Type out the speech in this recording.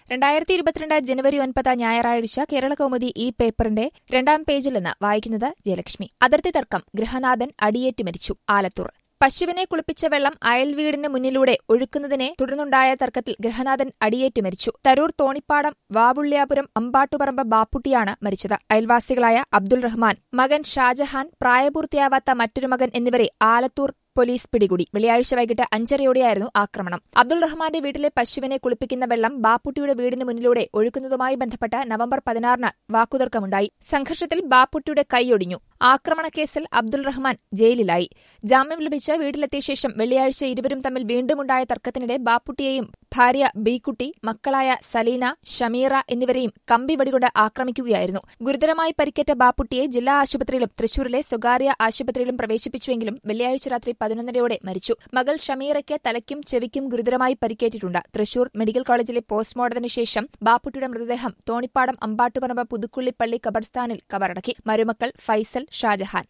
രണ്ടായിരത്തി ഇരുപത്തിരണ്ട് ജനുവരി ഒൻപത് ഞായറാഴ്ച കേരള കൗമുദി ഈ പേപ്പറിന്റെ രണ്ടാം പേജിൽ നിന്ന് വായിക്കുന്നത് ജയലക്ഷ്മി അതിർത്തി തർക്കം ഗൃഹനാഥൻ അടിയേറ്റ് മരിച്ചു ആലത്തൂർ പശുവിനെ കുളിപ്പിച്ച വെള്ളം അയൽവീടിന് മുന്നിലൂടെ ഒഴുക്കുന്നതിനെ തുടർന്നുണ്ടായ തർക്കത്തിൽ ഗൃഹനാഥൻ അടിയേറ്റ് മരിച്ചു തരൂർ തോണിപ്പാടം വാവുള്ള്യാപുരം അമ്പാട്ടുപറമ്പ് ബാപ്പുട്ടിയാണ് മരിച്ചത് അയൽവാസികളായ അബ്ദുൾ റഹ്മാൻ മകൻ ഷാജഹാൻ പ്രായപൂർത്തിയാവാത്ത മറ്റൊരു മകൻ എന്നിവരെ ആലത്തൂർ പോലീസ് പിടികൂടി വെള്ളിയാഴ്ച വൈകിട്ട് അഞ്ചരയോടെയായിരുന്നു ആക്രമണം അബ്ദുൾ റഹ്മാന്റെ വീട്ടിലെ പശുവിനെ കുളിപ്പിക്കുന്ന വെള്ളം ബാപ്പുട്ടിയുടെ വീടിന് മുന്നിലൂടെ ഒഴുക്കുന്നതുമായി ബന്ധപ്പെട്ട് നവംബർ പതിനാറിന് വാക്കുതർക്കമുണ്ടായി സംഘർഷത്തിൽ ബാപ്പുട്ടിയുടെ കൈയൊടിഞ്ഞു ആക്രമണക്കേസിൽ അബ്ദുൾ റഹ്മാൻ ജയിലിലായി ജാമ്യം ലഭിച്ച് വീട്ടിലെത്തിയ ശേഷം വെള്ളിയാഴ്ച ഇരുവരും തമ്മിൽ വീണ്ടുമുണ്ടായ തർക്കത്തിനിടെ ബാപ്പുട്ടിയെയും ഭാര്യ ബീക്കുട്ടി മക്കളായ സലീന ഷമീറ എന്നിവരെയും കമ്പിവടികൊണ്ട് ആക്രമിക്കുകയായിരുന്നു ഗുരുതരമായി പരിക്കേറ്റ ബാപ്പുട്ടിയെ ജില്ലാ ആശുപത്രിയിലും തൃശൂരിലെ സ്വകാര്യ ആശുപത്രിയിലും പ്രവേശിപ്പിച്ചുവെങ്കിലും വെള്ളിയാഴ്ച രാത്രി പതിനൊന്നരയോടെ മരിച്ചു മകൾ ഷമീറയ്ക്ക് തലയ്ക്കും ചെവിക്കും ഗുരുതരമായി പരിക്കേറ്റിട്ടുണ്ട് തൃശൂർ മെഡിക്കൽ കോളേജിലെ പോസ്റ്റ്മോർട്ടത്തിന് ശേഷം ബാപ്പുട്ടിയുടെ മൃതദേഹം തോണിപ്പാടം അമ്പാട്ടുപറമ്പ് പുതുക്കുള്ളിപ്പള്ളി കബർസ്ഥാനിൽ കബറടക്കി മരുമക്കൾ ഫൈസൽ ഷാജഹാൻ